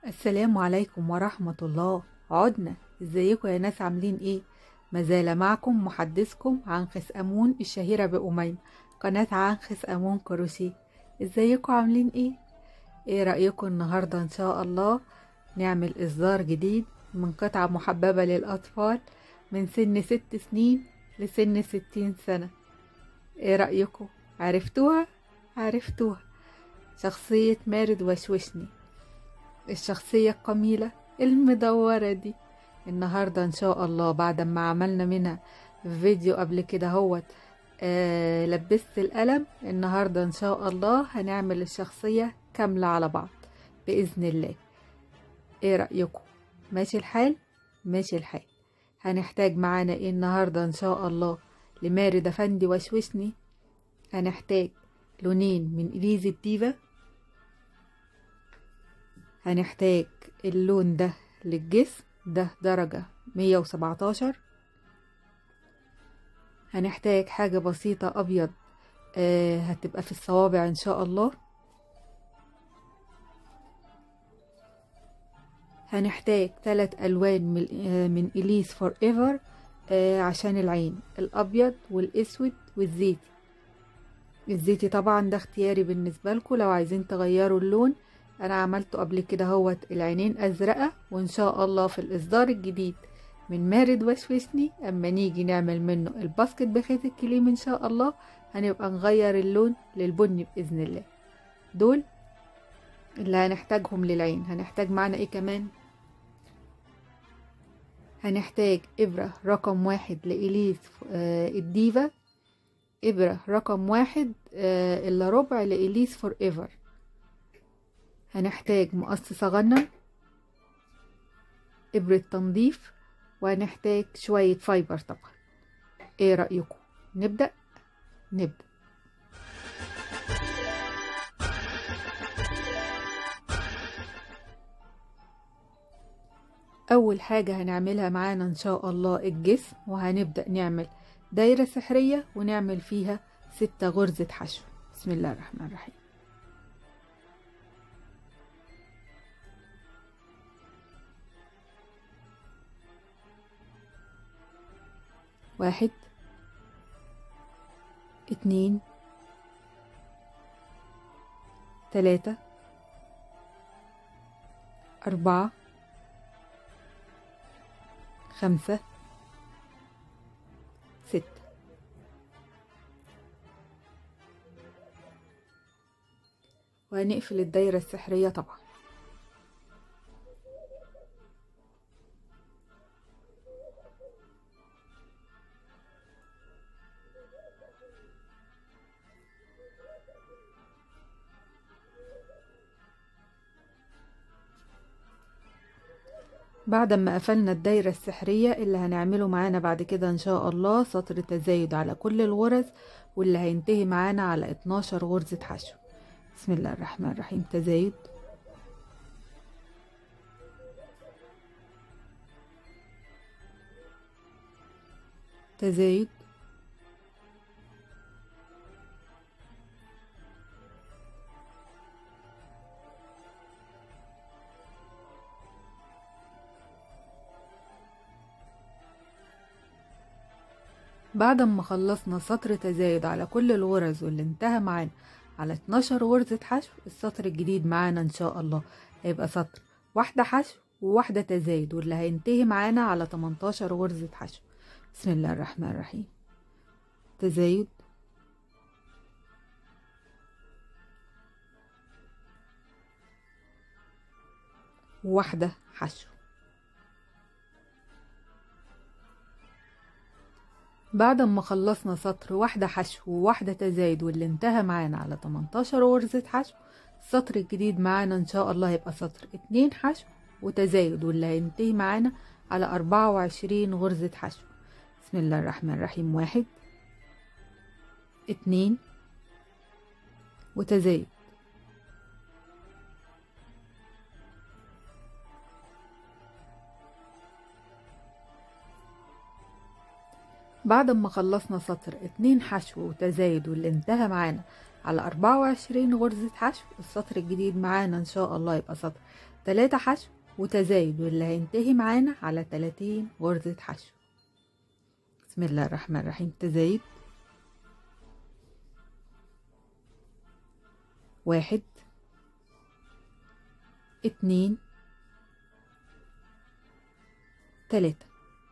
السلام عليكم ورحمة الله عدنا ازيكم يا ناس عاملين ايه مازال معكم محدثكم عنخس أمون الشهيرة بأميم قناة عنخس أمون كروشيه ازيكم عاملين ايه ايه رأيكم النهاردة ان شاء الله نعمل إصدار جديد من قطعة محببة للأطفال من سن ست سنين لسن ستين سنة ايه رأيكم عرفتوها عرفتوها شخصية مارد وشوشني الشخصية القميلة المدورة دي النهاردة ان شاء الله بعد ما عملنا منها فيديو قبل كده هوت آه لبست القلم النهاردة ان شاء الله هنعمل الشخصية كاملة على بعض بإذن الله ايه رأيكم ماشي الحال ماشي الحال هنحتاج معانا ايه النهاردة ان شاء الله لمارد افندي وشوشني هنحتاج لونين من إليزي الديفا هنحتاج اللون ده للجسم ده درجة مية وسبعتاشر هنحتاج حاجة بسيطة أبيض آه هتبقى في الصوابع إن شاء الله هنحتاج ثلاث ألوان من, آه من إليس فور إيفر آه عشان العين الأبيض والأسود والزيتي الزيتي طبعا ده اختياري بالنسبة لكم لو عايزين تغيروا اللون انا عملته قبل كده هوت العينين ازرقة وان شاء الله في الاصدار الجديد من مارد وشوشني اما نيجي نعمل منه الباسكت بخيط الكليم ان شاء الله هنبقى نغير اللون للبني باذن الله دول اللي هنحتاجهم للعين هنحتاج معنا ايه كمان هنحتاج ابرة رقم واحد لإليس آه الديفا إبرة رقم واحد آه إلا ربع لإليس فور إيفر هنحتاج مقص صغنن إبرة تنظيف وهنحتاج شوية فايبر طبعا ايه رأيكم نبدأ نبدأ أول حاجة هنعملها معانا إن شاء الله الجسم وهنبدأ نعمل دايرة سحرية ونعمل فيها ستة غرزة حشو بسم الله الرحمن الرحيم واحد اتنين تلاتة أربعة خمسة ستة وهنقفل الدايرة السحرية طبعا بعد ما قفلنا الدايرة السحرية اللي هنعمله معانا بعد كده ان شاء الله سطر تزايد على كل الغرز واللي هينتهي معانا على 12 غرزة حشو بسم الله الرحمن الرحيم تزايد تزايد بعد ما خلصنا سطر تزايد على كل الغرز واللي انتهى معانا على 12 غرزة حشو السطر الجديد معانا ان شاء الله هيبقى سطر واحدة حشو وواحدة تزايد واللي هينتهي معانا على 18 غرزة حشو بسم الله الرحمن الرحيم تزايد واحدة حشو بعد ما خلصنا سطر واحدة حشو وواحدة تزايد واللي انتهى معانا على 18 غرزة حشو السطر الجديد معانا ان شاء الله هيبقى سطر اتنين حشو وتزايد واللي هينتهي معانا على 24 غرزة حشو بسم الله الرحمن الرحيم واحد اتنين وتزايد بعد ما خلصنا سطر اتنين حشو وتزايد واللي انتهى معانا على أربعة وعشرين غرزة حشو السطر الجديد معانا إن شاء الله يبقى سطر تلاتة حشو وتزايد واللي هينتهي معانا على تلاتين غرزة حشو بسم الله الرحمن الرحيم تزايد واحد اتنين تلاتة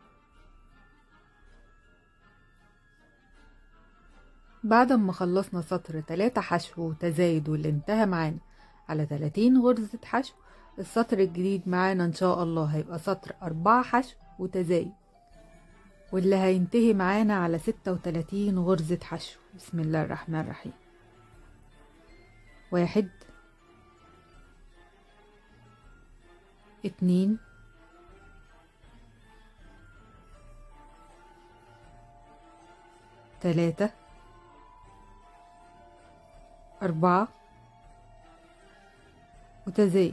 بعد ما خلصنا سطر تلاتة حشو وتزايد واللي انتهى معانا على تلاتين غرزة حشو السطر الجديد معانا ان شاء الله هيبقى سطر أربعة حشو وتزايد واللي هينتهي معانا على ستة وتلاتين غرزة حشو بسم الله الرحمن الرحيم واحد اتنين تلاتة أربعة وتزايد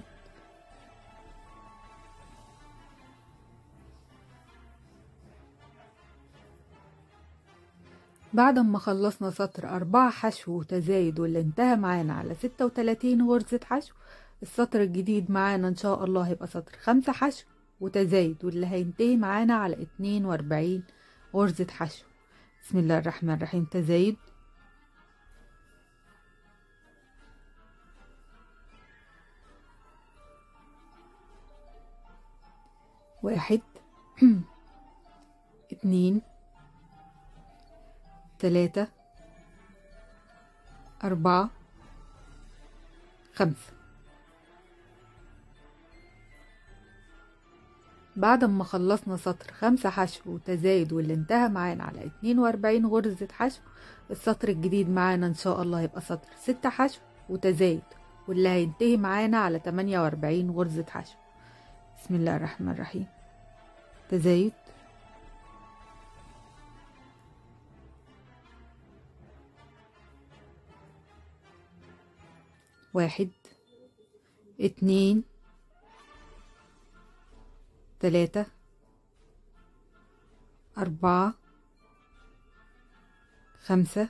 بعد ما خلصنا سطر أربعة حشو وتزايد واللي انتهى معانا على ستة وتلاتين غرزة حشو السطر الجديد معانا إن شاء الله هيبقى سطر خمسة حشو وتزايد واللي هينتهي معانا على اتنين وأربعين غرزة حشو بسم الله الرحمن الرحيم تزايد واحد اتنين تلاتة أربعة خمسة بعد ما خلصنا سطر خمسة حشو وتزايد واللي انتهى معانا على اتنين وأربعين غرزة حشو السطر الجديد معانا إن شاء الله هيبقى سطر ستة حشو وتزايد واللي هينتهي معانا على تمانية وأربعين غرزة حشو بسم الله الرحمن الرحيم تزايد واحد اتنين تلاتة أربعة خمسة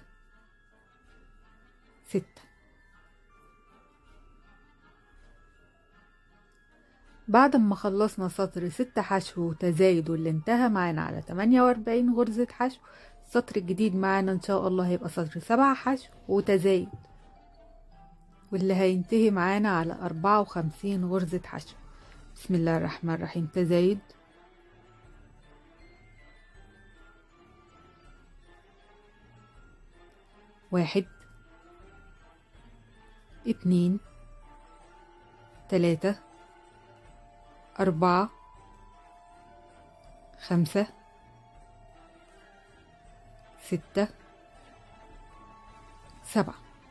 ستة بعد ما خلصنا سطر ستة حشو وتزايد واللي انتهى معانا على تمانية وأربعين غرزة حشو السطر الجديد معانا إن شاء الله هيبقى سطر سبعة حشو وتزايد واللي هينتهي معانا على أربعة وخمسين غرزة حشو بسم الله الرحمن الرحيم تزايد واحد اتنين تلاتة أربعة خمسة ستة سبعة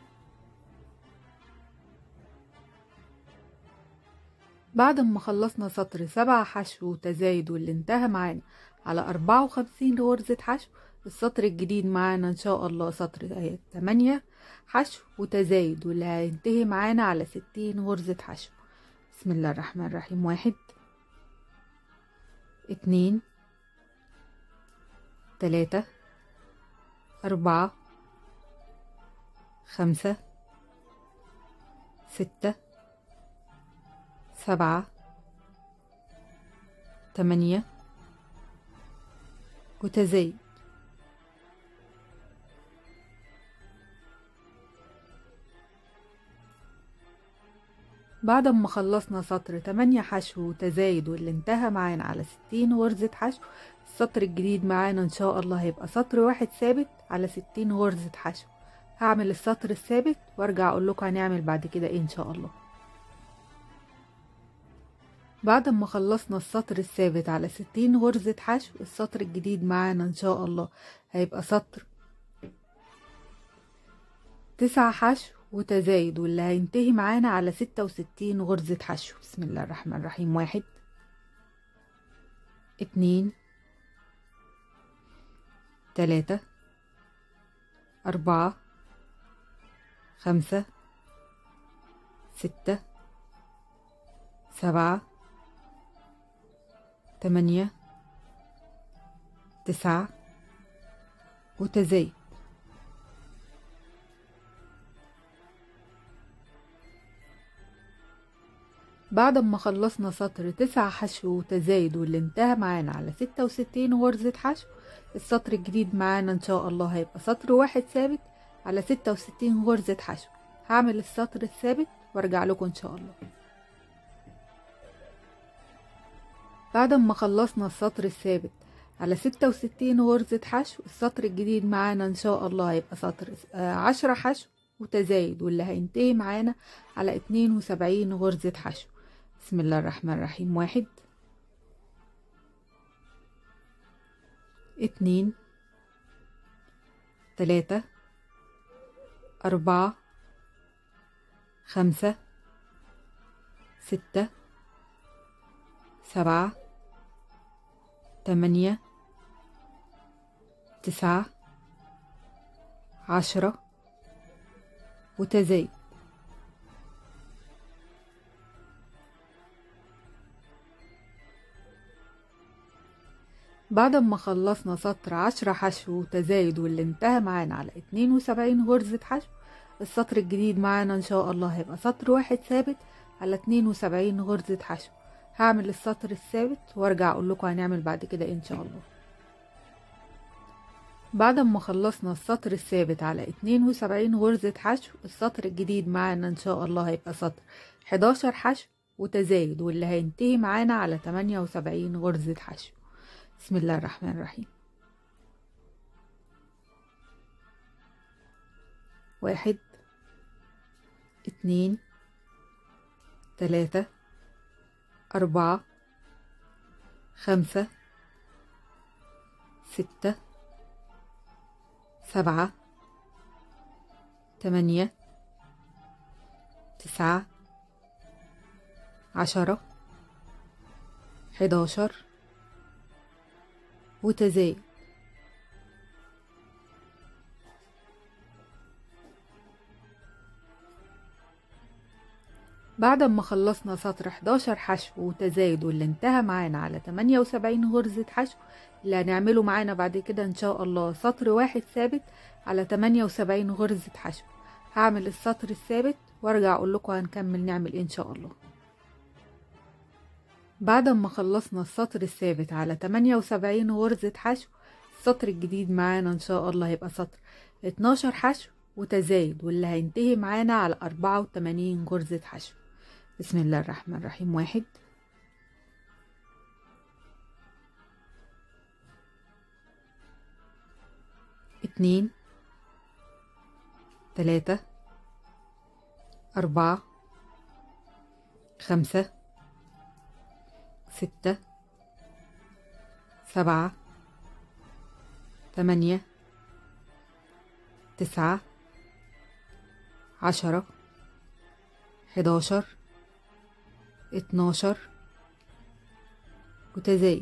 بعد ما خلصنا سطر سبعة حشو وتزايد واللي انتهى معانا على أربعة وخمسين غرزة حشو السطر الجديد معانا إن شاء الله سطر تمانية حشو وتزايد واللي هينتهي معانا على ستين غرزة حشو بسم الله الرحمن الرحيم واحد اتنين تلاتة أربعة خمسة ستة سبعة تمانية وتزايد بعد ما خلصنا سطر تمانية حشو وتزايد واللي انتهى معانا على ستين غرزة حشو السطر الجديد معانا ان شاء الله هيبقى سطر واحد ثابت على ستين غرزة حشو هعمل السطر الثابت وارجع اقول لكم هنعمل بعد كده ايه ان شاء الله بعد ما خلصنا السطر الثابت على ستين غرزة حشو السطر الجديد معانا ان شاء الله هيبقى سطر تسعة حشو وتزايد واللي هينتهي معانا على ستة وستين غرزة حشو بسم الله الرحمن الرحيم واحد اتنين تلاتة أربعة خمسة ستة سبعة تمانية تسعة وتزايد بعد ما خلصنا سطر تسع حشو وتزايد واللي انتهى معانا على ستة وستين غرزة حشو السطر الجديد معانا ان شاء الله هيبقى سطر واحد ثابت على ستة وستين غرزة حشو هعمل السطر الثابت وارجع لكم ان شاء الله بعد ما خلصنا السطر الثابت على ستة وستين غرزة حشو السطر الجديد معانا ان شاء الله هيبقى سطر عشرة حشو وتزايد واللي هينتهي معانا على اتنين وسبعين غرزة حشو بسم الله الرحمن الرحيم واحد اتنين تلاتة أربعة خمسة ستة سبعة تمانية تسعة عشرة وتزايد بعد ما خلصنا سطر عشرة حشو وتزايد واللي انتهى معانا على اتنين وسبعين غرزة حشو السطر الجديد معانا ان شاء الله هيبقى سطر واحد ثابت على اتنين وسبعين غرزة حشو هعمل السطر الثابت وارجع اقول لكم هنعمل بعد كده ايه ان شاء الله بعد ما خلصنا السطر الثابت على اتنين وسبعين غرزة حشو السطر الجديد معانا ان شاء الله هيبقى سطر حداشر حشو وتزايد واللي هينتهي معانا على تمانية وسبعين غرزة حشو بسم الله الرحمن الرحيم واحد اتنين تلاتة أربعة خمسة ستة سبعة تمانية تسعة عشرة حداشر وتزايد بعد ما خلصنا سطر 11 حشو وتزايد واللي انتهى معانا على 78 غرزة حشو اللي هنعمله معانا بعد كده ان شاء الله سطر واحد ثابت على 78 غرزة حشو هعمل السطر الثابت وارجع اقول لكم هنكمل نعمل ايه ان شاء الله بعد ما خلصنا السطر الثابت على 78 غرزة حشو السطر الجديد معانا ان شاء الله هيبقى سطر 12 حشو وتزايد واللي هينتهي معانا على 84 غرزة حشو بسم الله الرحمن الرحيم واحد اتنين تلاتة أربعة خمسة ستة سبعة تمانية تسعة عشرة حداشر اتناشر وتزايد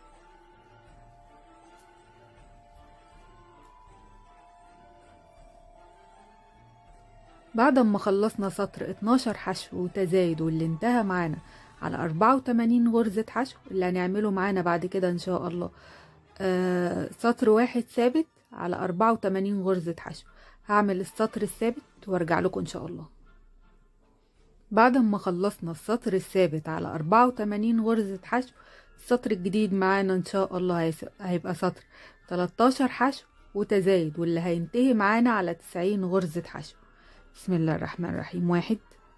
بعد ما خلصنا سطر 12 حشو وتزايد واللي انتهى معانا على 84 غرزة حشو اللي هنعمله معانا بعد كده ان شاء الله آه سطر واحد ثابت على 84 غرزة حشو هعمل السطر الثابت وارجع لكم ان شاء الله بعد ما خلصنا السطر الثابت على 84 غرزة حشو السطر الجديد معانا ان شاء الله هيبقى سطر 13 حشو وتزايد واللي هينتهي معانا على 90 غرزة حشو بسم الله الرحمن الرحيم واحد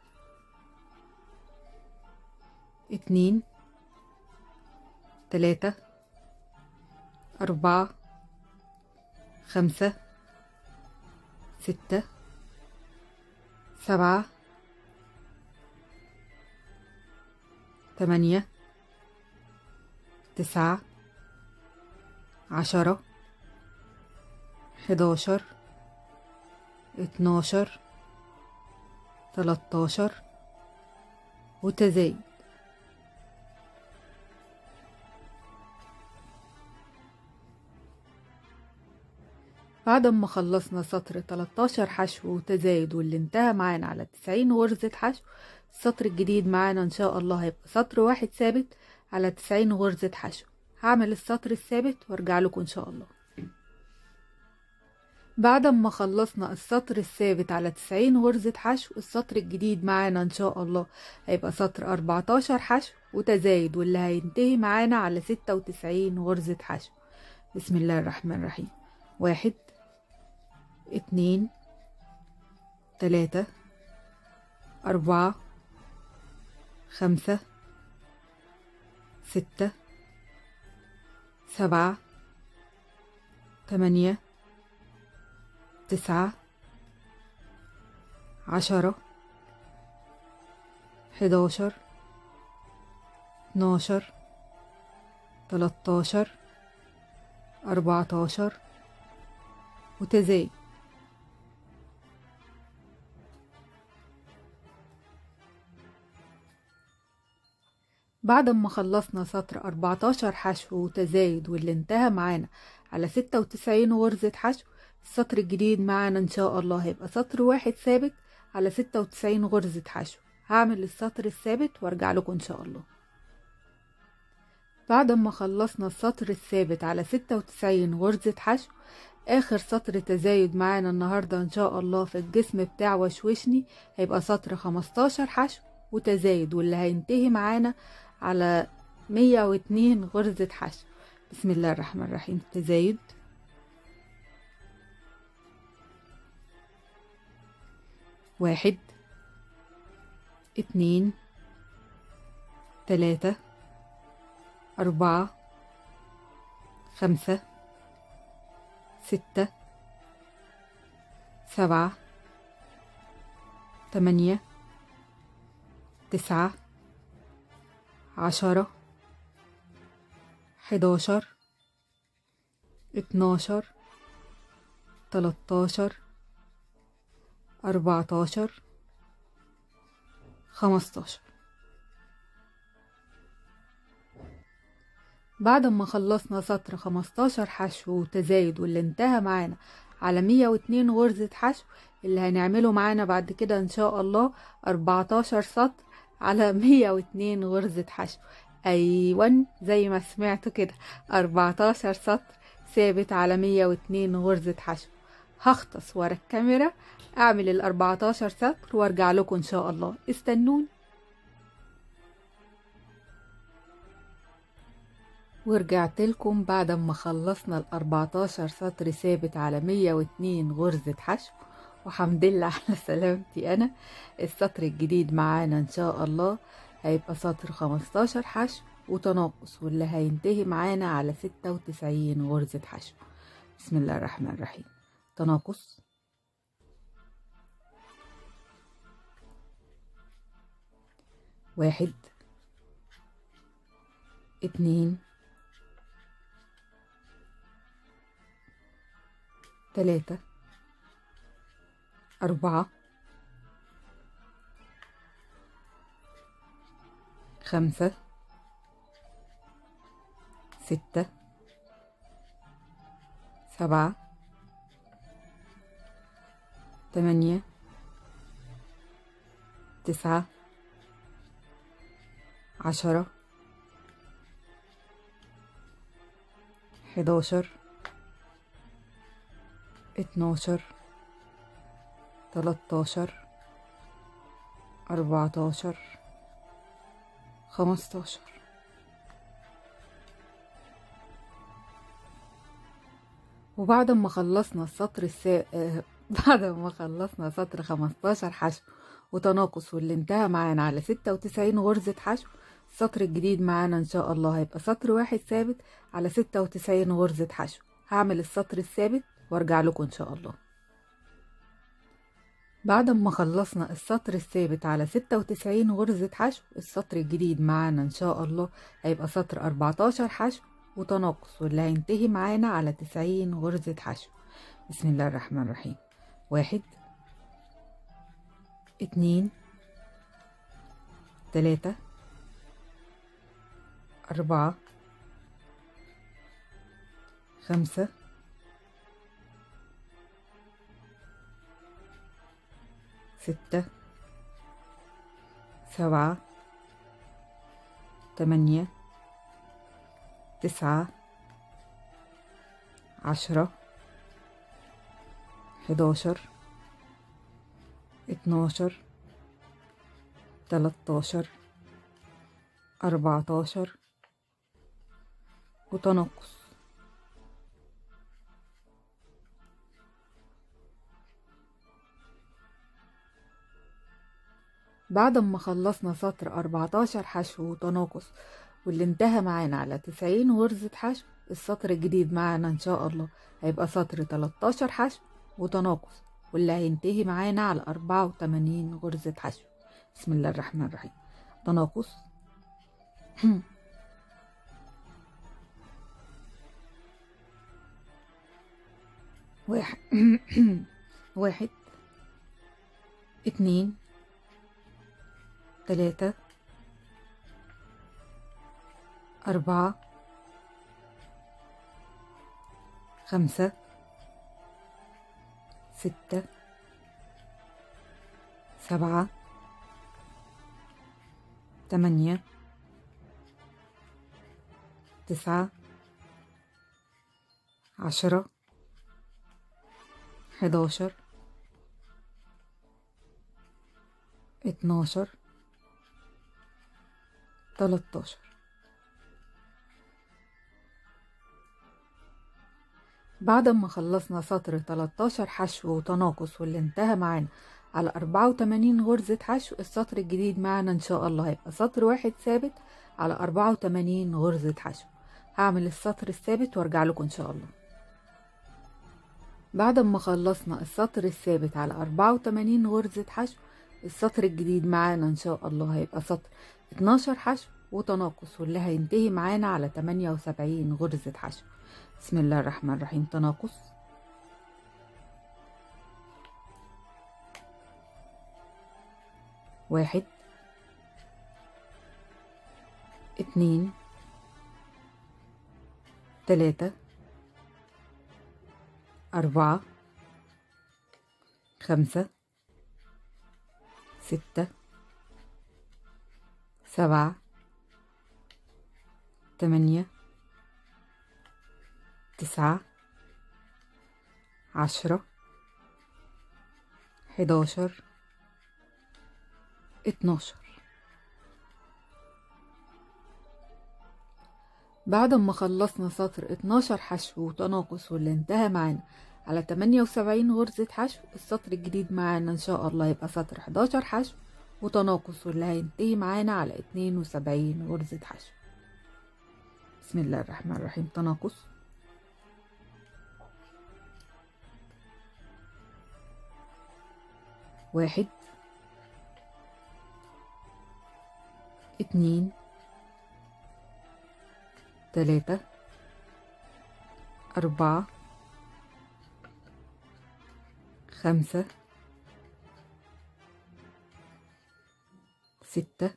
اتنين تلاتة أربعة خمسة ستة سبعة تمانية تسعة عشرة حداشر اتناشر تلاتاشر وتزايد بعد ما خلصنا سطر 13 حشو وتزايد واللي انتهى معانا على 90 غرزة حشو السطر الجديد معانا ان شاء الله هيبقى سطر واحد ثابت على 90 غرزة حشو هعمل السطر الثابت وارجع لكم ان شاء الله بعد ما خلصنا السطر الثابت على 90 غرزة حشو السطر الجديد معانا ان شاء الله هيبقى سطر 14 حشو وتزايد واللي هينتهي معانا على 96 غرزة حشو بسم الله الرحمن الرحيم واحد اتنين تلاتة أربعة خمسة ستة سبعة تمانية تسعة عشرة حداشر اتناشر تلاتاشر أربعتاشر وتزايد بعد ما خلصنا سطر 14 حشو وتزايد واللي انتهى معانا على 96 غرزة حشو السطر الجديد معانا ان شاء الله هيبقى سطر واحد ثابت على 96 غرزة حشو هعمل السطر الثابت وارجع لكم ان شاء الله بعد ما خلصنا السطر الثابت على 96 غرزة حشو اخر سطر تزايد معانا النهاردة ان شاء الله في الجسم بتاع وشوشني هيبقى سطر 15 حشو وتزايد واللي هينتهي معانا على 102 غرزة حشو بسم الله الرحمن الرحيم تزايد واحد اتنين تلاتة أربعة خمسة ستة سبعة تمانية تسعة عشرة حداشر اتناشر تلاتاشر أربعتاشر خمستاشر بعد ما خلصنا سطر خمستاشر حشو وتزايد واللي انتهى معانا على مية واتنين غرزة حشو اللي هنعمله معانا بعد كده ان شاء الله أربعتاشر سطر على مية واتنين غرزة حشو أيوة زي ما سمعتوا كده أربعتاشر سطر ثابت على مية واتنين غرزة حشو هختص ورا الكاميرا اعمل الأربعتاشر سطر وارجع لكم ان شاء الله استنوني ورجعت لكم بعد ما خلصنا الأربعتاشر سطر ثابت على مية واتنين غرزة حشو وحمد لله على سلامتي أنا السطر الجديد معانا إن شاء الله هيبقى سطر خمستاشر حشو وتناقص واللي هينتهي معانا على ستة وتسعين غرزة حشو بسم الله الرحمن الرحيم تناقص واحد اتنين تلاتة أربعة خمسة ستة سبعة تمانية تسعة عشرة حداشر اتناشر تلاتاشر أربعتاشر خمستاشر وبعد ما خلصنا السطر السا... آه، بعد ما خلصنا سطر خمستاشر حشو وتناقص واللي انتهى معانا على ستة وتسعين غرزة حشو السطر الجديد معانا ان شاء الله هيبقى سطر واحد ثابت على ستة وتسعين غرزة حشو هعمل السطر الثابت وارجع لكم ان شاء الله بعد ما خلصنا السطر الثابت على ستة وتسعين غرزة حشو السطر الجديد معانا ان شاء الله هيبقى سطر أربعتاشر حشو وتناقص واللي هينتهي معانا على تسعين غرزة حشو بسم الله الرحمن الرحيم واحد اتنين تلاتة أربعة خمسة ستة سبعة تمانية تسعة عشرة حداشر اتناشر تلاتاشر أربعتاشر وتناقص بعد ما خلصنا سطر أربعتاشر حشو وتناقص واللي انتهى معانا على تسعين غرزة حشو السطر الجديد معانا إن شاء الله هيبقى سطر تلاتاشر حشو وتناقص واللي هينتهي معانا على أربعة وتمانين غرزة حشو بسم الله الرحمن الرحيم تناقص واحد واحد اتنين تلاتة أربعة خمسة ستة سبعة تمانية تسعة عشرة حداشر اتناشر تلاتاشر بعد ما خلصنا سطر تلاتاشر حشو وتناقص واللي انتهى معانا على أربعة وتمانين غرزة حشو السطر الجديد معانا إن شاء الله هيبقى سطر واحد ثابت على أربعة وتمانين غرزة حشو هعمل السطر الثابت وارجع لكم إن شاء الله بعد ما خلصنا السطر الثابت على أربعة وتمانين غرزة حشو السطر الجديد معانا إن شاء الله هيبقى سطر اتناشر حشو وتناقص واللي هينتهي معانا على تمانية وسبعين غرزة حشو بسم الله الرحمن الرحيم تناقص واحد اتنين تلاتة أربعة خمسة ستة سبعة تمانية تسعة عشرة حداشر اتناشر بعد ما خلصنا سطر اتناشر حشو وتناقص واللي انتهى معانا على تمانية وسبعين غرزة حشو السطر الجديد معانا ان شاء الله يبقى سطر حداشر حشو وتناقص واللي هينتهي معانا على اتنين وسبعين غرزة حشو بسم الله الرحمن الرحيم تناقص واحد اتنين تلاتة أربعة خمسة ستة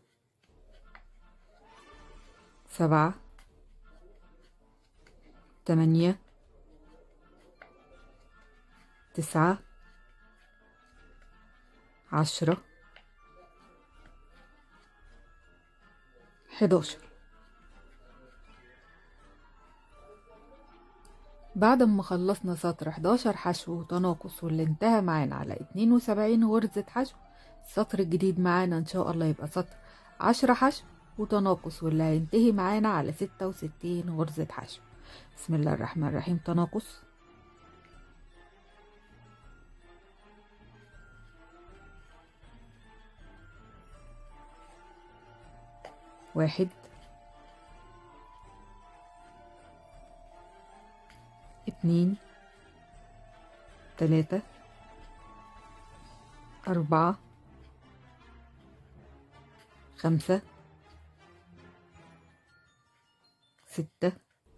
سبعة تمانية تسعة عشرة حداشر بعد ما خلصنا سطر 11 حشو وتناقص واللي انتهى معانا على 72 غرزة حشو السطر الجديد معانا ان شاء الله يبقى سطر 10 حشو وتناقص واللي هينتهي معانا على 66 غرزة حشو بسم الله الرحمن الرحيم تناقص واحد اتنين تلاتة أربعة خمسة ستة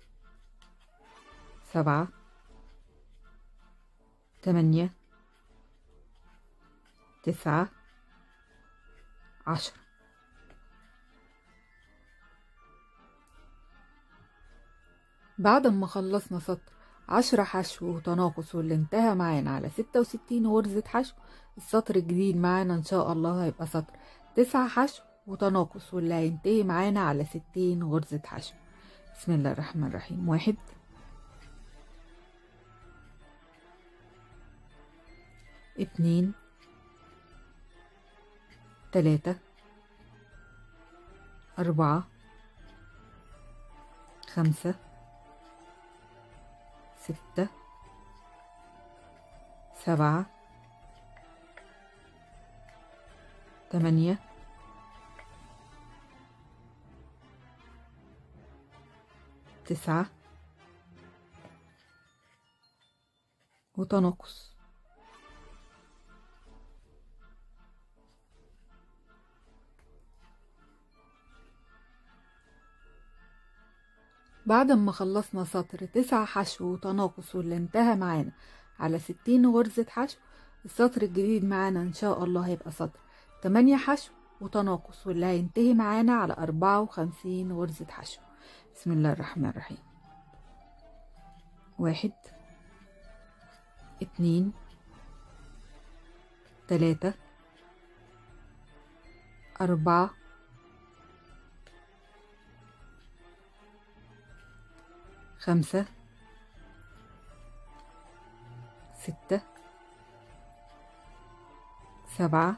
سبعة تمانية تسعة عشرة بعد ما خلصنا سطر عشرة حشو وتناقص واللي انتهى معانا على ستة وستين غرزة حشو السطر الجديد معانا ان شاء الله هيبقى سطر تسعة حشو وتناقص واللي هينتهي معانا على ستين غرزة حشو بسم الله الرحمن الرحيم واحد اتنين تلاتة أربعة خمسة ستة سبعة تمانية تسعة وتناقص بعد ما خلصنا سطر تسع حشو وتناقص واللي انتهى معانا على ستين غرزة حشو السطر الجديد معانا ان شاء الله هيبقى سطر تمانية حشو وتناقص واللي هينتهي معانا على أربعة وخمسين غرزة حشو بسم الله الرحمن الرحيم واحد اتنين تلاتة أربعة خمسة ستة سبعة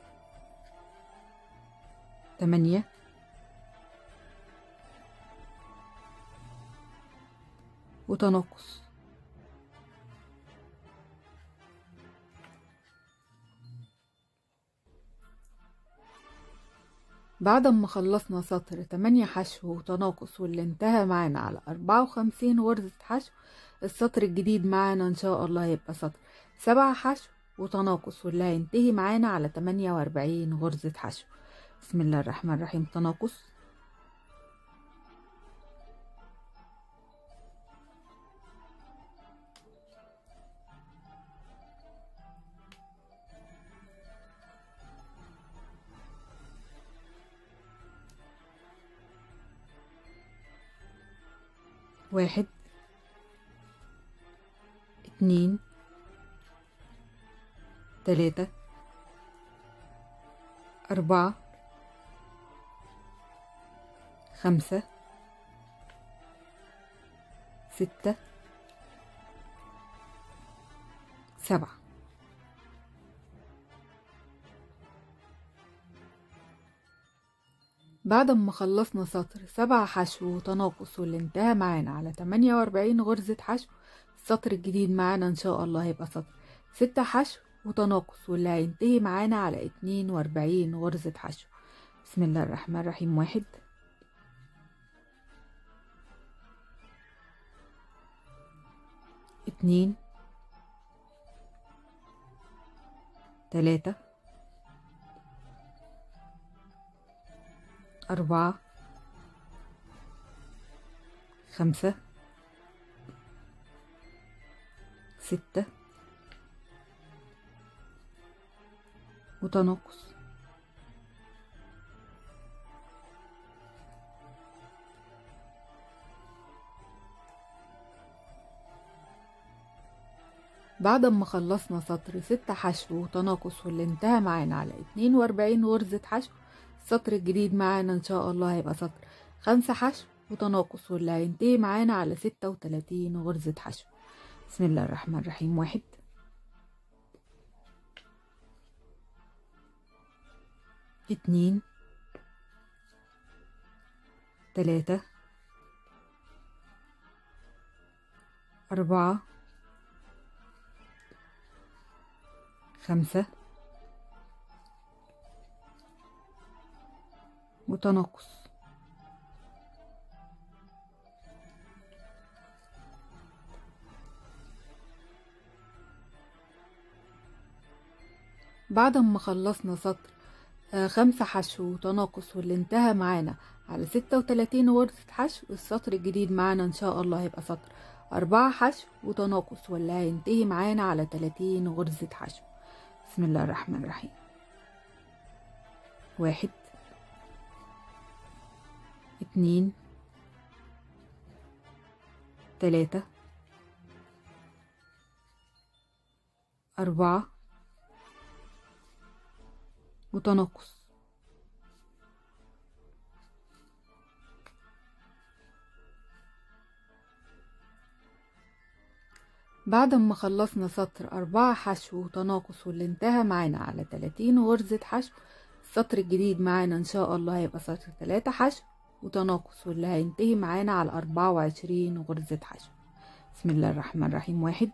تمانية وتناقص بعد ما خلصنا سطر تمانية حشو وتناقص واللي انتهى معانا على أربعة وخمسين غرزة حشو السطر الجديد معانا إن شاء الله هيبقى سطر سبعة حشو وتناقص واللي هينتهي معانا على تمانية وأربعين غرزة حشو بسم الله الرحمن الرحيم تناقص واحد اتنين تلاتة أربعة خمسة ستة سبعة بعد ما خلصنا سطر سبعة حشو وتناقص واللي انتهى معانا على تمانية وأربعين غرزة حشو السطر الجديد معانا إن شاء الله هيبقى سطر ستة حشو وتناقص واللي هينتهي معانا على اتنين وأربعين غرزة حشو بسم الله الرحمن الرحيم واحد اتنين تلاتة أربعة خمسة ستة وتناقص بعد ما خلصنا سطر ستة حشو وتناقص واللي انتهى معانا على اتنين وأربعين غرزة حشو السطر الجديد معانا ان شاء الله هيبقى سطر خمسة حشو وتناقص واللي هينتهي معانا على ستة وتلاتين غرزة حشو بسم الله الرحمن الرحيم واحد اتنين تلاتة أربعة خمسة وتناقص بعد ما خلصنا سطر آه، خمسة حشو وتناقص واللي انتهى معانا على ستة وتلاتين غرزة حشو السطر الجديد معانا ان شاء الله هيبقى سطر أربعة حشو وتناقص واللي هينتهي معانا على تلاتين غرزة حشو بسم الله الرحمن الرحيم واحد اتنين تلاتة أربعة وتناقص بعد ما خلصنا سطر أربعة حشو وتناقص واللي انتهى معانا على تلاتين غرزة حشو السطر الجديد معانا إن شاء الله هيبقى سطر تلاتة حشو وتناقص واللي هينتهي معانا على أربعة وعشرين غرزة حشو بسم الله الرحمن الرحيم واحد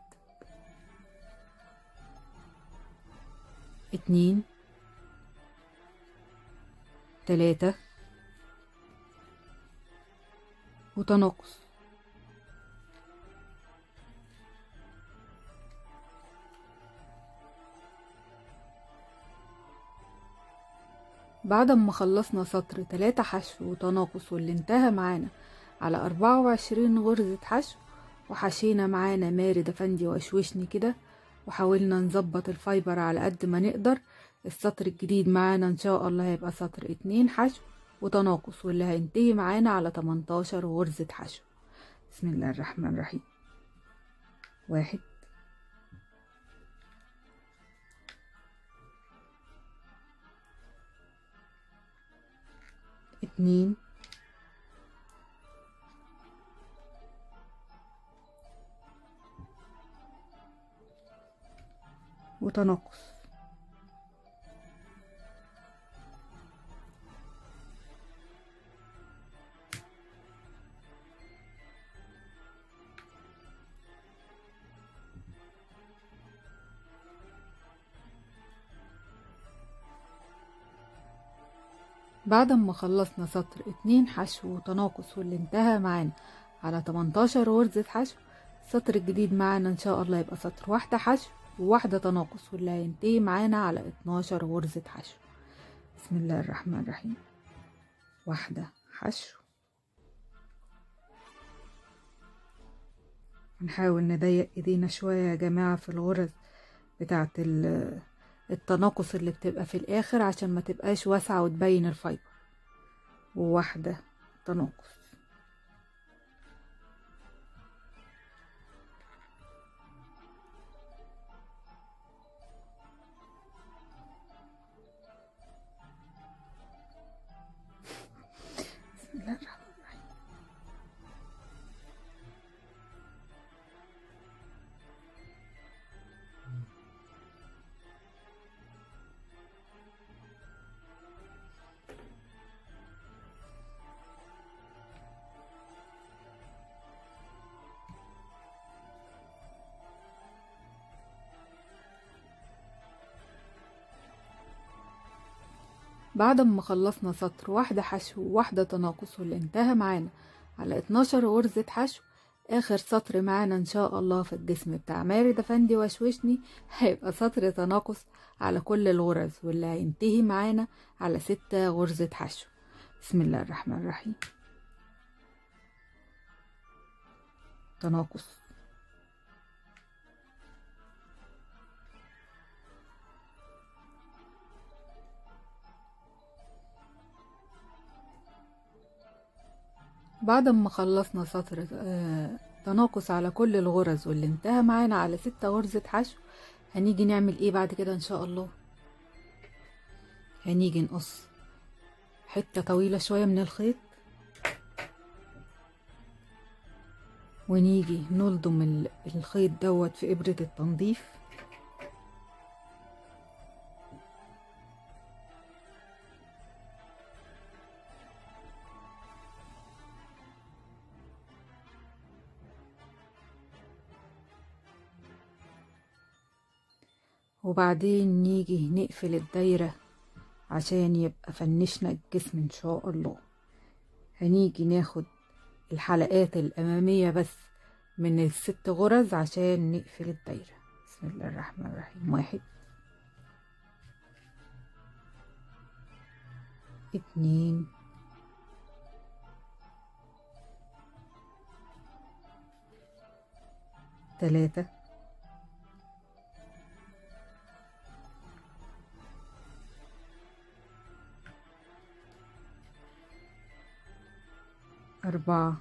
اتنين تلاتة وتناقص بعد ما خلصنا سطر تلاتة حشو وتناقص واللي انتهى معانا على أربعة وعشرين غرزة حشو وحشينا معانا مارد أفندي وأشوشني كده وحاولنا نظبط الفايبر على قد ما نقدر السطر الجديد معانا إن شاء الله هيبقى سطر اتنين حشو وتناقص واللي هينتهي معانا على تمنتاشر غرزة حشو بسم الله الرحمن الرحيم واحد اتنين وتناقص بعد ما خلصنا سطر اتنين حشو وتناقص واللي انتهى معانا على 18 غرزة حشو السطر الجديد معانا ان شاء الله يبقى سطر واحدة حشو وواحدة تناقص واللي هينتهي معانا على 12 غرزة حشو بسم الله الرحمن الرحيم واحدة حشو هنحاول نضيق ايدينا شوية يا جماعة في الغرز بتاعة التناقص اللي بتبقى في الاخر عشان ما تبقاش واسعة وتبين الفايبر وواحدة تناقص بسم الله الرحمن الرحيم بعد ما خلصنا سطر واحدة حشو وواحدة تناقص واللي انتهى معانا على 12 غرزة حشو آخر سطر معانا إن شاء الله في الجسم بتاع مارد أفندي وشوشني هيبقى سطر تناقص على كل الغرز واللي هينتهي معانا على ستة غرزة حشو بسم الله الرحمن الرحيم تناقص بعد ما خلصنا سطر آه تناقص على كل الغرز واللي انتهى معانا على ستة غرزة حشو هنيجي نعمل ايه بعد كده ان شاء الله هنيجي نقص حتة طويلة شوية من الخيط ونيجي نلضم الخيط دوت في إبرة التنظيف وبعدين نيجي نقفل الدايرة عشان يبقى فنشنا الجسم ان شاء الله هنيجي ناخد الحلقات الأمامية بس من الست غرز عشان نقفل الدايرة بسم الله الرحمن الرحيم واحد اتنين تلاتة أربعة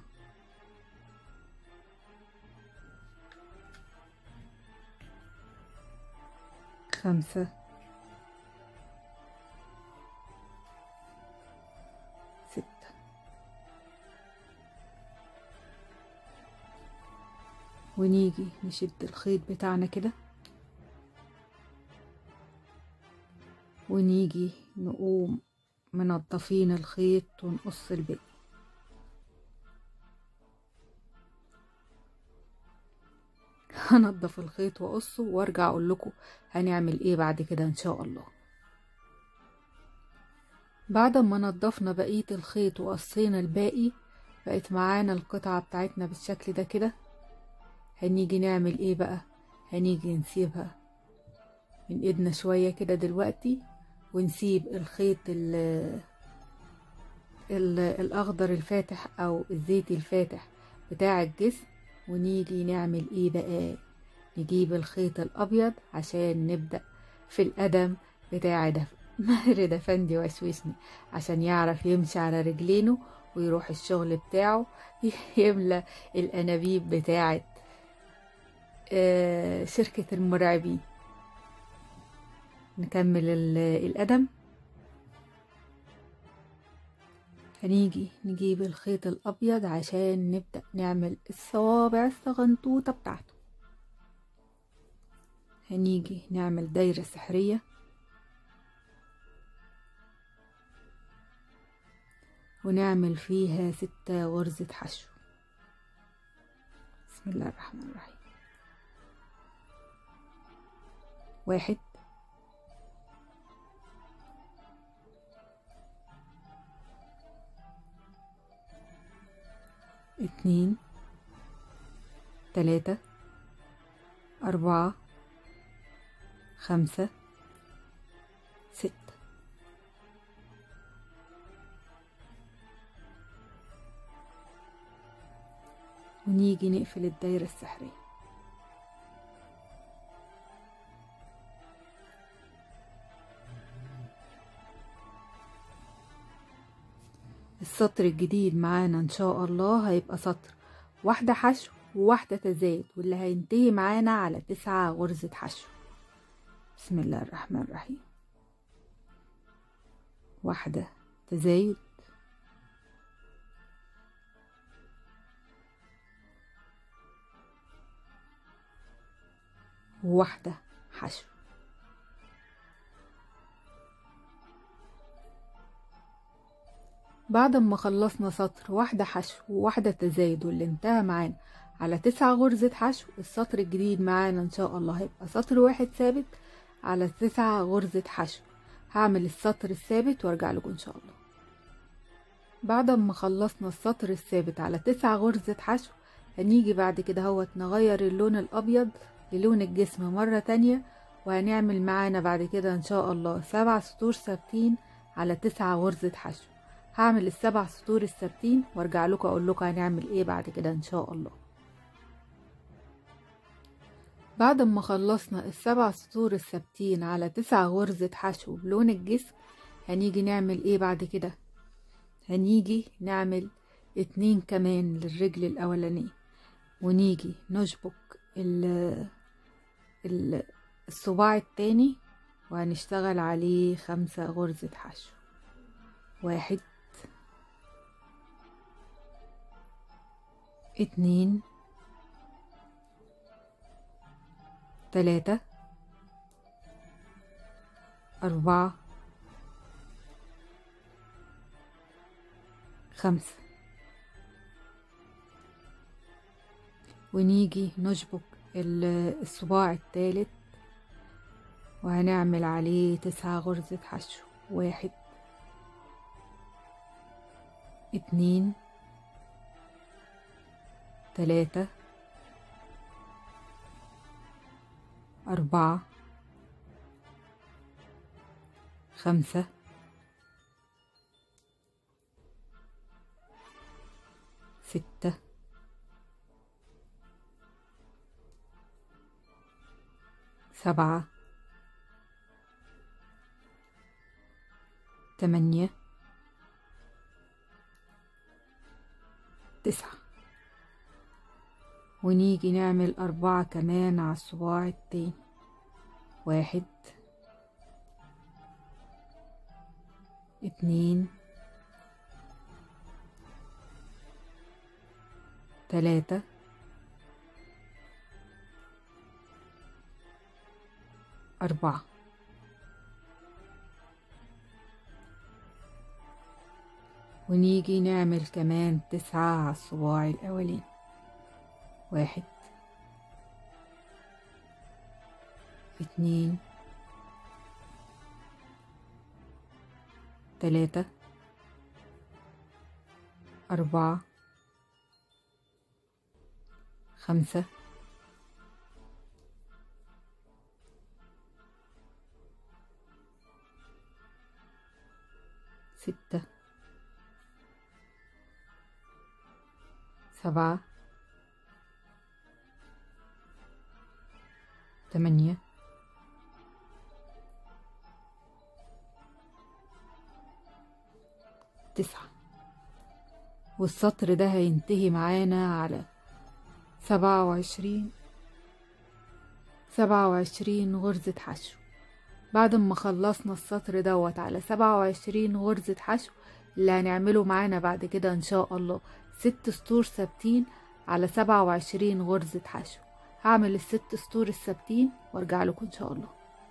خمسة ستة ونيجي نشد الخيط بتاعنا كده ونيجي نقوم منضفين الخيط ونقص الباقي هنضف الخيط واقصه وارجع اقول لكم هنعمل ايه بعد كده ان شاء الله بعد ما نضفنا بقية الخيط وقصينا الباقي بقت معانا القطعة بتاعتنا بالشكل ده كده هنيجي نعمل ايه بقى هنيجي نسيبها من ايدنا شوية كده دلوقتي ونسيب الخيط ال ال الاخضر الفاتح او الزيتي الفاتح بتاع الجسم ونيجي نعمل ايه بقى نجيب الخيط الابيض عشان نبدأ في القدم بتاع ده ماهر ده فندي وشوشني عشان يعرف يمشي على رجلينه ويروح الشغل بتاعه يملى الانابيب بتاعت آه، شركة المرعبين نكمل ال- القدم هنيجي نجيب الخيط الأبيض عشان نبدأ نعمل الصوابع الصغنطوطة بتاعته هنيجي نعمل دايرة سحرية ونعمل فيها ستة غرزة حشو بسم الله الرحمن الرحيم واحد اتنين تلاتة أربعة خمسة ستة ونيجي نقفل الدايرة السحرية السطر الجديد معانا ان شاء الله هيبقى سطر واحدة حشو وواحدة تزايد واللي هينتهي معانا على تسعة غرزة حشو بسم الله الرحمن الرحيم واحدة تزايد وواحدة حشو بعد ما خلصنا سطر واحدة حشو وواحدة تزايد واللي انتهى معانا على تسعة غرزة حشو السطر الجديد معانا ان شاء الله هيبقى سطر واحد ثابت على تسعة غرزة حشو هعمل السطر الثابت وارجع لكم ان شاء الله بعد ما خلصنا السطر الثابت على تسعة غرزة حشو هنيجي بعد كده هوت نغير اللون الابيض للون الجسم مرة تانية وهنعمل معانا بعد كده ان شاء الله سبع سطور ثابتين على تسعة غرزة حشو هعمل السبع سطور الثابتين وارجع لكم اقول لكم هنعمل ايه بعد كده ان شاء الله بعد ما خلصنا السبع سطور الثابتين على تسع غرزة حشو بلون الجسم هنيجي نعمل ايه بعد كده هنيجي نعمل اتنين كمان للرجل الاولانية ونيجي نشبك ال ال- الصباع التاني وهنشتغل عليه خمسة غرزة حشو واحد اتنين تلاتة أربعة خمسة ونيجي نشبك ال- الصباع التالت وهنعمل عليه تسعة غرزة حشو واحد اتنين تلاتة أربعة خمسة ستة سبعة تمانية تسعة ونيجي نعمل أربعة كمان على الصباع التاني واحد اتنين تلاتة أربعة ونيجي نعمل كمان تسعة على الصباع الأولين واحد اتنين تلاتة أربعة خمسة ستة سبعة تمانية تسعة والسطر ده هينتهي معانا على سبعة وعشرين سبعة وعشرين غرزة حشو بعد ما خلصنا السطر دوت على سبعة وعشرين غرزة حشو اللي هنعمله معانا بعد كده ان شاء الله ست سطور ثابتين على سبعة وعشرين غرزة حشو هعمل الست سطور الثابتين وارجع لكم ان شاء الله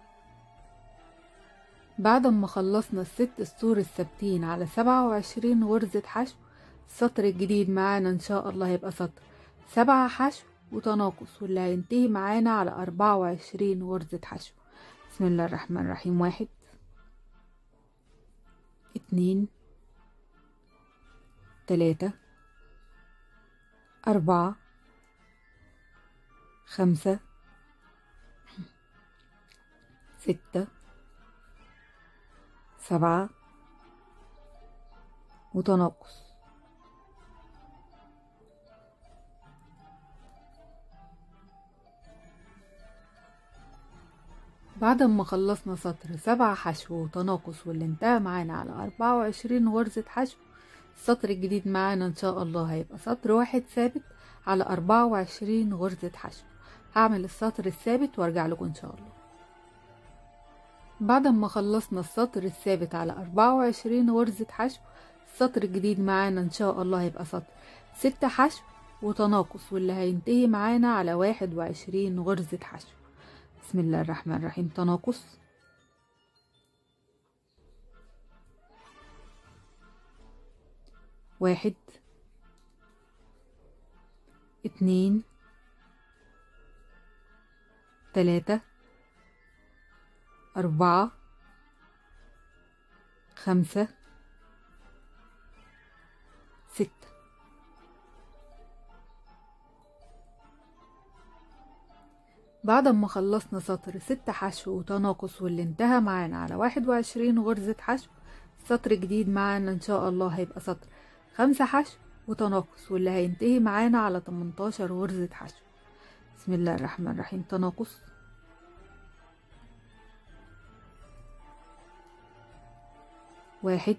بعد ما خلصنا الست سطور الثابتين على سبعة وعشرين غرزة حشو السطر الجديد معانا ان شاء الله هيبقى سطر سبعة حشو وتناقص واللي هينتهي معانا على أربعة وعشرين غرزة حشو بسم الله الرحمن الرحيم واحد اتنين تلاتة أربعة خمسة ستة سبعة وتناقص بعد ما خلصنا سطر سبعة حشو وتناقص واللي انتهى معانا على أربعة وعشرين غرزة حشو السطر الجديد معانا ان شاء الله هيبقى سطر واحد ثابت على أربعة وعشرين غرزة حشو هعمل السطر الثابت وارجع لكم ان شاء الله بعد ما خلصنا السطر الثابت على أربعة وعشرين غرزة حشو السطر الجديد معانا ان شاء الله هيبقى سطر ستة حشو وتناقص واللي هينتهي معانا على واحد وعشرين غرزة حشو بسم الله الرحمن الرحيم تناقص واحد اتنين تلاتة أربعة خمسة ستة بعد ما خلصنا سطر ست حشو وتناقص واللي انتهى معانا على واحد وعشرين غرزة حشو سطر جديد معانا ان شاء الله هيبقى سطر خمسة حشو وتناقص واللي هينتهي معانا على 18 غرزة حشو بسم الله الرحمن الرحيم تناقص واحد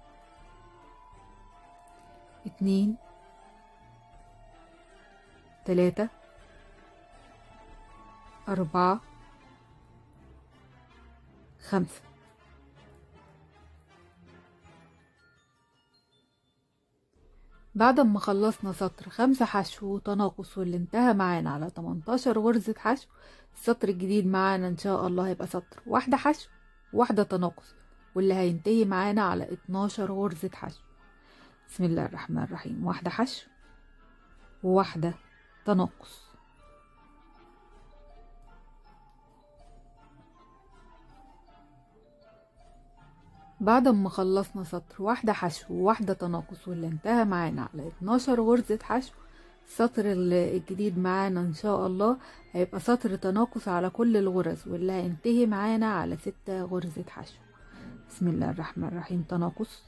اتنين تلاتة أربعة خمسة بعد ما خلصنا سطر خمسة حشو وتناقص واللي انتهى معانا على 18 غرزة حشو السطر الجديد معانا ان شاء الله هيبقى سطر واحدة حشو واحدة تناقص واللي هينتهي معانا على 12 غرزة حشو بسم الله الرحمن الرحيم واحدة حشو وواحدة تناقص بعد ما خلصنا سطر واحدة حشو وواحدة تناقص واللي انتهى معانا على 12 غرزة حشو السطر الجديد معانا ان شاء الله هيبقى سطر تناقص على كل الغرز واللي هينتهي معانا على ستة غرزة حشو بسم الله الرحمن الرحيم تناقص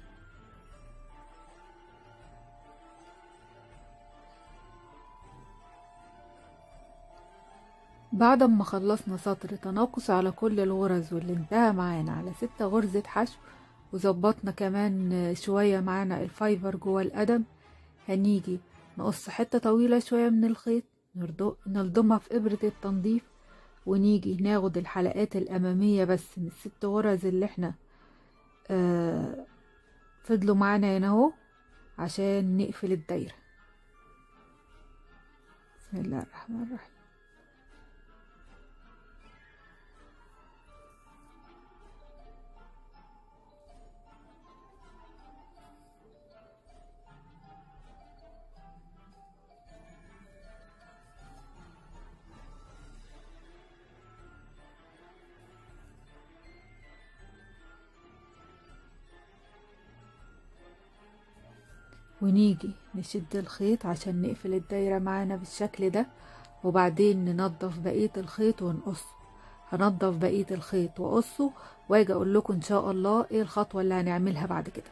بعد ما خلصنا سطر تناقص على كل الغرز واللي انتهى معانا على ستة غرزة حشو وظبطنا كمان شوية معانا الفايبر جوه القدم هنيجي نقص حتة طويلة شوية من الخيط نلضمها في إبرة التنظيف ونيجي ناخد الحلقات الأمامية بس من الست غرز اللي احنا آه فضلوا معانا هنا اهو عشان نقفل الدايرة بسم الله الرحمن الرحيم ونيجي نشد الخيط عشان نقفل الدايرة معانا بالشكل ده وبعدين ننضف بقية الخيط ونقصه هنضف بقية الخيط وقصه واجي اقول لكم ان شاء الله ايه الخطوة اللي هنعملها بعد كده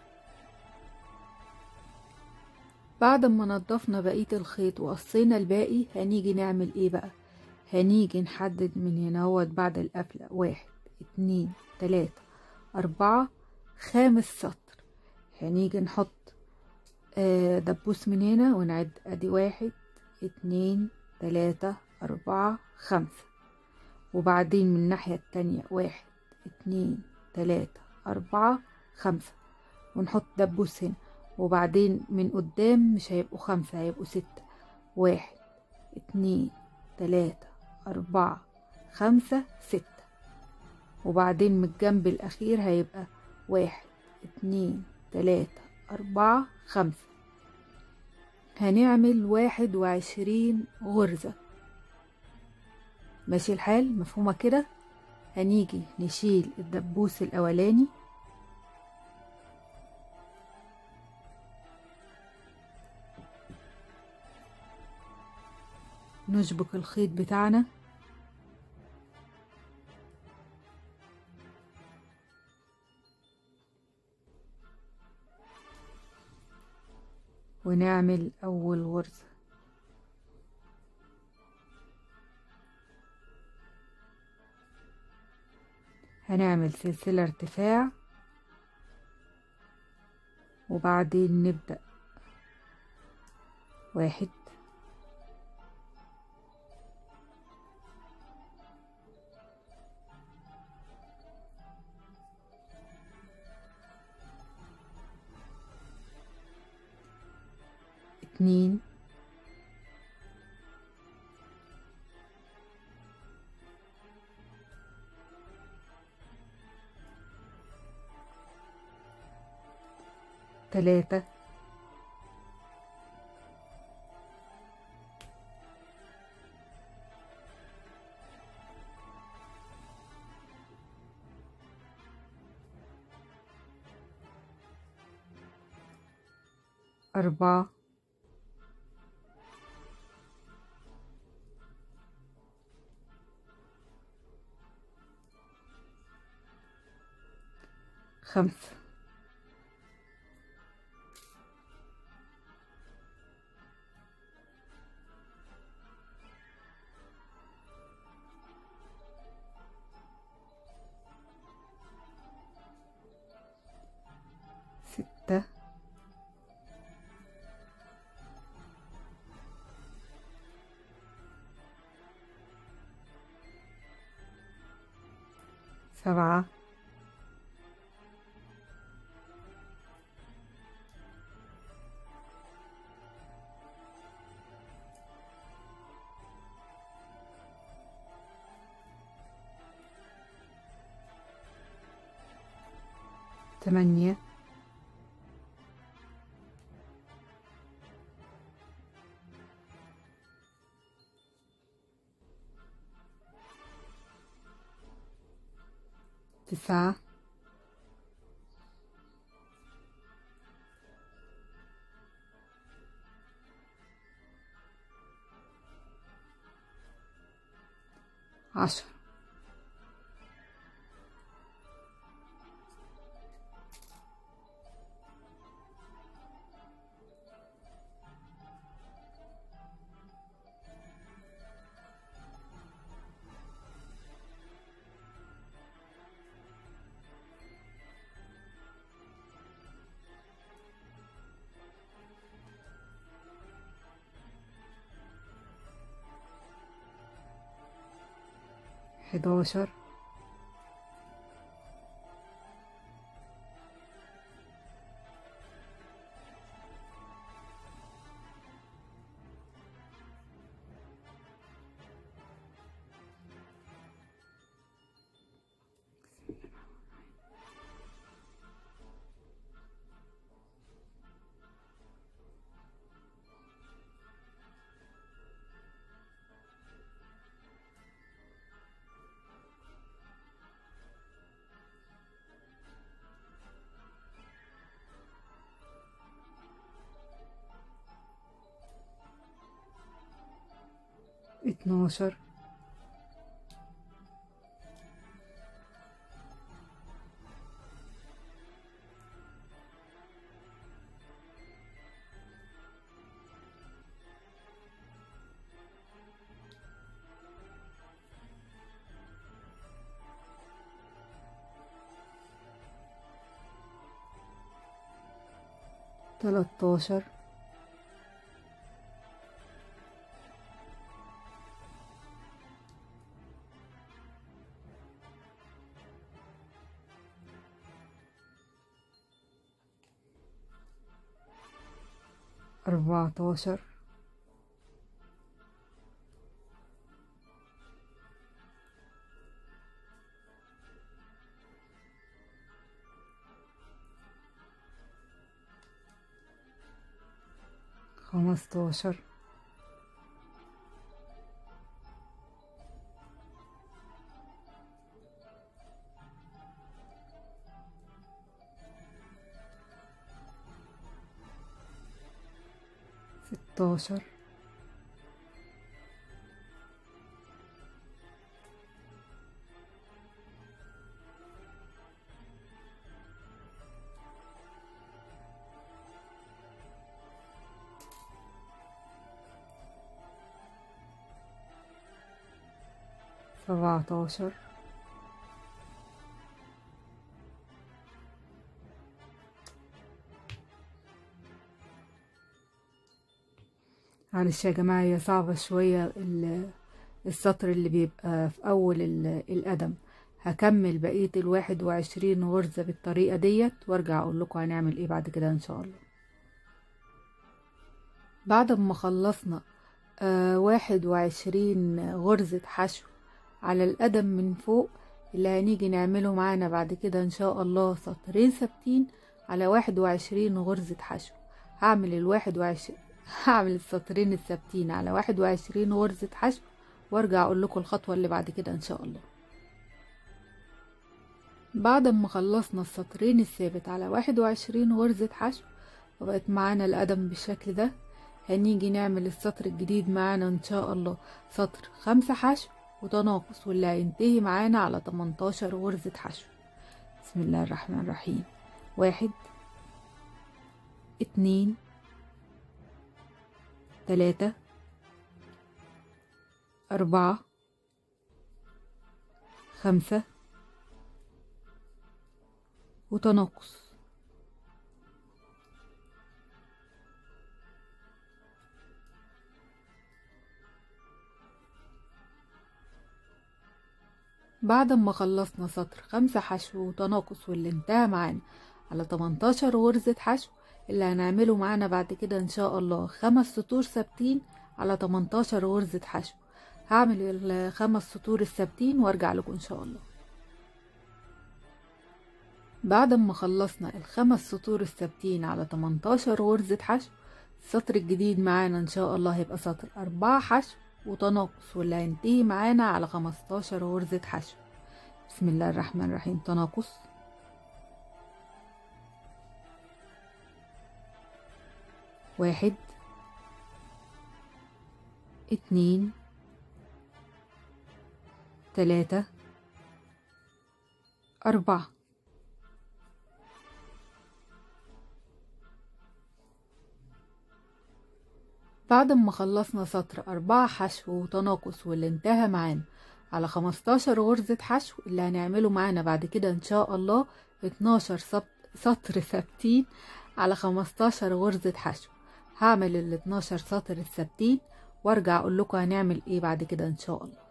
بعد ما نضفنا بقية الخيط وقصينا الباقي هنيجي نعمل ايه بقى هنيجي نحدد من هنا اهوت بعد القفلة واحد اتنين تلاتة اربعة خامس سطر هنيجي نحط آه دبوس من هنا ونعد ادي واحد اتنين تلاتة اربعة خمسة وبعدين من الناحية التانية واحد اتنين تلاتة اربعة خمسة ونحط دبوس هنا وبعدين من قدام مش هيبقوا خمسة هيبقوا ستة واحد اتنين تلاتة أربعة خمسة ستة وبعدين من الجنب الأخير هيبقى واحد اتنين تلاتة أربعة خمسة هنعمل واحد وعشرين غرزة ماشي الحال مفهومة كده هنيجي نشيل الدبوس الأولاني نشبك الخيط بتاعنا ونعمل أول غرزة هنعمل سلسلة ارتفاع وبعدين نبدأ واحد اتنين تلاتة أربعة خمسة ستة سبعة تمانية تسعة عشرة حداشر اتناشر تلاتاشر أربعتاشر خمستاشر ستاشر سبعتاشر معلش يا جماعة هي صعبة شوية ال- السطر اللي بيبقى في أول ال- القدم هكمل بقية الواحد وعشرين غرزة بالطريقة ديت وارجع أقول لكم هنعمل ايه بعد كده إن شاء الله بعد ما خلصنا آه واحد وعشرين غرزة حشو على القدم من فوق اللي هنيجي نعمله معانا بعد كده ان شاء الله سطرين ثابتين على واحد وعشرين غرزة حشو هعمل الواحد وعشرين هعمل السطرين الثابتين على واحد وعشرين غرزة حشو وارجع اقول لكم الخطوة اللي بعد كده ان شاء الله بعد ما خلصنا السطرين الثابت على واحد وعشرين غرزة حشو وبقت معانا القدم بالشكل ده هنيجي نعمل السطر الجديد معانا ان شاء الله سطر خمسة حشو وتناقص واللي هينتهي معانا على 18 غرزة حشو بسم الله الرحمن الرحيم واحد اتنين تلاتة أربعة خمسة وتناقص بعد ما خلصنا سطر خمسة حشو وتناقص واللي انتهى معانا على 18 غرزة حشو اللي هنعمله معانا بعد كده ان شاء الله خمس سطور ثابتين على 18 غرزة حشو هعمل الخمس سطور الثابتين وارجع لكم ان شاء الله بعد ما خلصنا الخمس سطور الثابتين على 18 غرزة حشو السطر الجديد معانا ان شاء الله هيبقى سطر أربعة حشو وتناقص واللي هينتهي معانا على 15 غرزة حشو بسم الله الرحمن الرحيم تناقص واحد اتنين تلاتة أربعة بعد ما خلصنا سطر أربعة حشو وتناقص واللي انتهى معانا على خمستاشر غرزة حشو اللي هنعمله معانا بعد كده ان شاء الله اتناشر سطر ثابتين على خمستاشر غرزة حشو هعمل ال 12 سطر الثابتين وارجع اقول لكم هنعمل ايه بعد كده ان شاء الله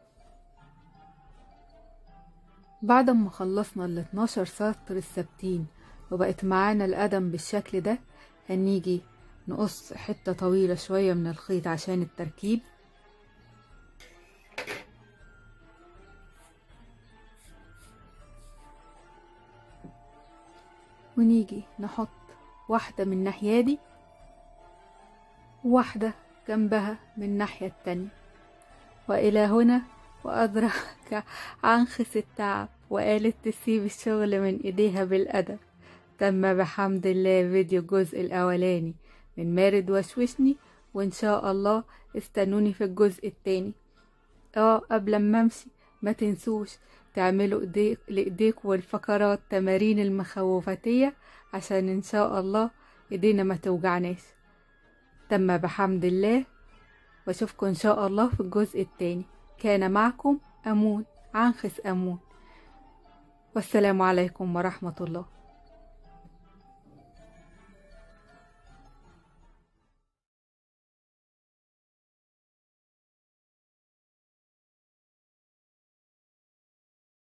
بعد ما خلصنا ال 12 سطر الثابتين وبقت معانا القدم بالشكل ده هنيجي نقص حتة طويلة شوية من الخيط عشان التركيب ونيجي نحط واحدة من الناحية دي واحدة جنبها من الناحية التانية وإلى هنا وأدرك عنخس التعب وقالت تسيب الشغل من إيديها بالأدب تم بحمد الله فيديو الجزء الأولاني من مارد وشوشني وإن شاء الله استنوني في الجزء التاني اه قبل ما امشي ما تنسوش تعملوا ايديك لايديك والفقرات تمارين المخوفتية عشان ان شاء الله ايدينا ما توجعناش تم بحمد الله واشوفكم ان شاء الله في الجزء التاني كان معكم امون عنخس امون والسلام عليكم ورحمة الله